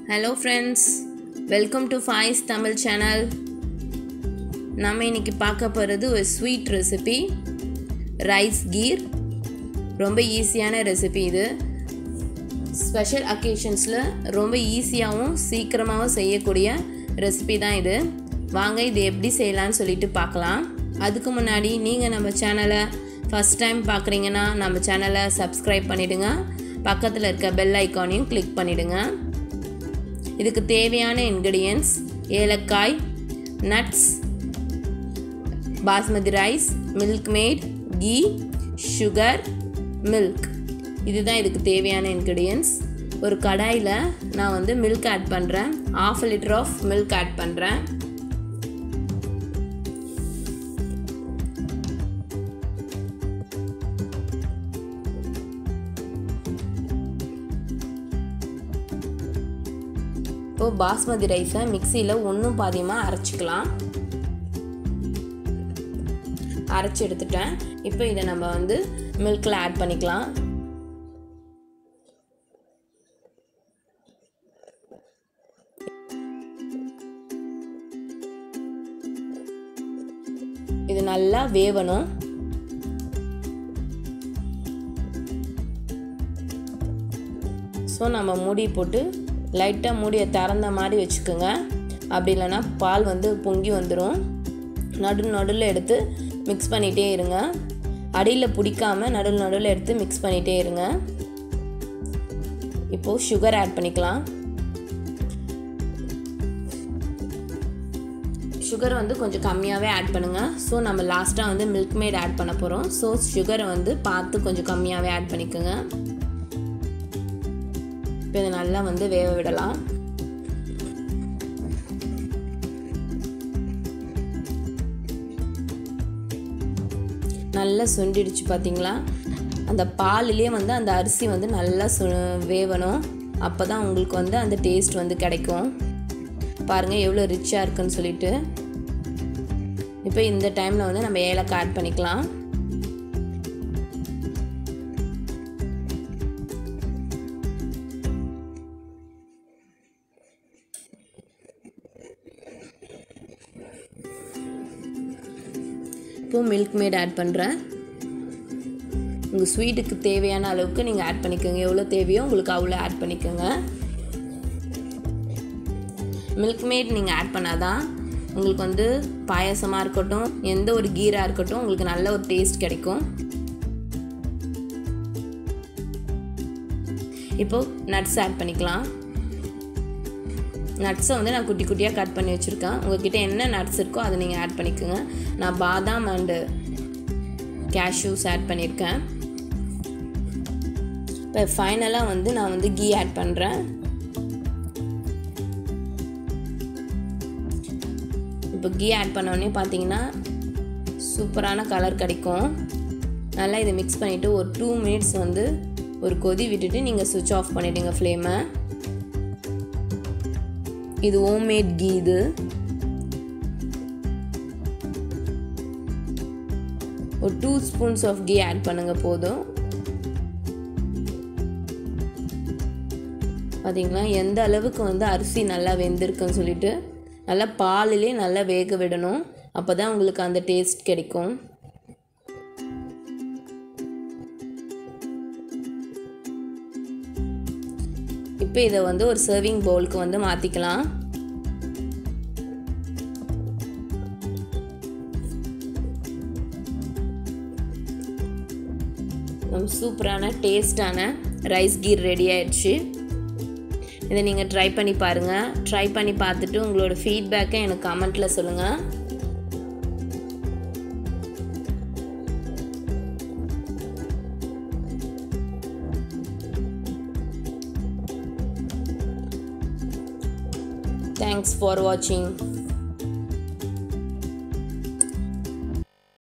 Hello friends welcome to Faiz Tamil channel நம்ம இன்னைக்கு பார்க்க போகிறது ஒரு ஸ்வீட் ரெசிபி ரைஸ் கீர் ரொம்ப ஈஸியான ரெசிபி இது ஸ்பெஷல் அக்கேஷன்ஸில் ரொம்ப ஈஸியாகவும் சீக்கிரமாகவும் செய்யக்கூடிய ரெசிபி தான் இது வாங்க இது எப்படி செய்யலான்னு சொல்லிட்டு பார்க்கலாம் அதுக்கு முன்னாடி நீங்கள் நம்ம சேனலை ஃபஸ்ட் டைம் பார்க்குறீங்கன்னா நம்ம சேனலை சப்ஸ்கிரைப் பண்ணிவிடுங்க பக்கத்தில் இருக்க பெல் ஐக்கானையும் கிளிக் பண்ணிவிடுங்க இதுக்கு தேவையான இன்க்ரீடியன்ஸ் ஏலக்காய் nuts basmati rice Milkmaid ghee sugar milk இதுதான் இதுக்கு தேவையான இன்க்ரீடியன்ஸ் ஒரு கடாயில் நான் வந்து மில்க் ஆட் பண்ணுறேன் half litre of milk add பண்ணுறேன் இப்போது பாஸ்மதி ரைஸை மிக்சியில் ஒன்றும் பாதியமாக அரைச்சிக்கலாம் அரைச்சி எடுத்துட்டேன் இப்போ இதை நம்ம வந்து மில்கில் ஆட் பண்ணிக்கலாம் இது நல்லா வேவணும் ஸோ நம்ம மூடி போட்டு லைட்டாக மூடியை திறந்த மாதிரி வச்சுக்கோங்க அப்படி இல்லைன்னா பால் வந்து பொங்கி வந்துடும் நடு நடுவில் எடுத்து மிக்ஸ் பண்ணிகிட்டே இருங்க அடியில் பிடிக்காம நடுவில் நடுவில் எடுத்து மிக்ஸ் பண்ணிகிட்டே இருங்க இப்போது சுகர் ஆட் பண்ணிக்கலாம் சுகர் வந்து கொஞ்சம் கம்மியாகவே ஆட் பண்ணுங்கள் ஸோ நம்ம லாஸ்ட்டாக வந்து மில்க் மேட் ஆட் பண்ண போகிறோம் ஸோ சுகரை வந்து பார்த்து கொஞ்சம் கம்மியாகவே ஆட் பண்ணிக்கோங்க இப்போ இதை நல்லா வந்து வேக விடலாம் நல்லா சுண்டிடுச்சு பார்த்தீங்களா அந்த பாலிலே வந்து அந்த அரிசி வந்து நல்லா சு வேவணும் அப்போ தான் உங்களுக்கு வந்து அந்த டேஸ்ட் வந்து கிடைக்கும் பாருங்கள் எவ்வளோ ரிச்சாக இருக்குன்னு சொல்லிட்டு இப்போ இந்த டைமில் வந்து நம்ம ஏலக்காய் ஆட் பண்ணிக்கலாம் இப்போ மில்க் மேட் ஆட் பண்ணுறேன் உங்கள் ஸ்வீட்டுக்கு தேவையான அளவுக்கு நீங்கள் ஆட் பண்ணிக்கோங்க எவ்வளோ தேவையோ உங்களுக்கு அவ்வளோ ஆட் பண்ணிக்கோங்க மில்க் மேட் நீங்கள் ஆட் பண்ணாதான் உங்களுக்கு வந்து பாயசமாக இருக்கட்டும் எந்த ஒரு கீராக இருக்கட்டும் உங்களுக்கு நல்ல ஒரு டேஸ்ட் கிடைக்கும் இப்போது நட்ஸ் ஆட் பண்ணிக்கலாம் நட்ஸை வந்து நான் குட்டி குட்டியாக கட் பண்ணி வச்சுருக்கேன் உங்கள்கிட்ட என்ன நட்ஸ் இருக்கோ அதை நீங்கள் ஆட் பண்ணிக்கோங்க நான் பாதாம் அண்டு கேஷ்யூஸ் ஆட் பண்ணியிருக்கேன் இப்போ ஃபைனலாக வந்து நான் வந்து கீ ஆட் பண்ணுறேன் இப்போ கீ ஆட் பண்ணோடனே பார்த்தீங்கன்னா சூப்பரான கலர் கிடைக்கும் நல்லா இதை மிக்ஸ் பண்ணிவிட்டு ஒரு டூ மினிட்ஸ் வந்து ஒரு கொதி விட்டுட்டு நீங்கள் சுவிட்ச் ஆஃப் பண்ணிவிடுங்க ஃப்ளேமை இது ஹோம்மேட் கீ இது ஒரு two spoons of ghee add பண்ணுங்க போதும் பார்த்தீங்களா எந்த அளவுக்கு வந்து அரிசி நல்லா வெந்திருக்குன்னு சொல்லிட்டு நல்லா பாலிலே நல்லா வேக விடணும் அப்போ தான் உங்களுக்கு அந்த டேஸ்ட் கிடைக்கும் இப்போ இதை வந்து ஒரு சர்விங் பவுலுக்கு வந்து மாற்றிக்கலாம் சூப்பரான டேஸ்டான ரைஸ் கீர் ரெடி ஆயிடுச்சு இதை நீங்கள் ட்ரை பண்ணி பாருங்கள் ட்ரை பண்ணி பார்த்துட்டு உங்களோட ஃபீட்பேக்கை எனக்கு கமெண்ட்டில் சொல்லுங்கள் Thanks for watching.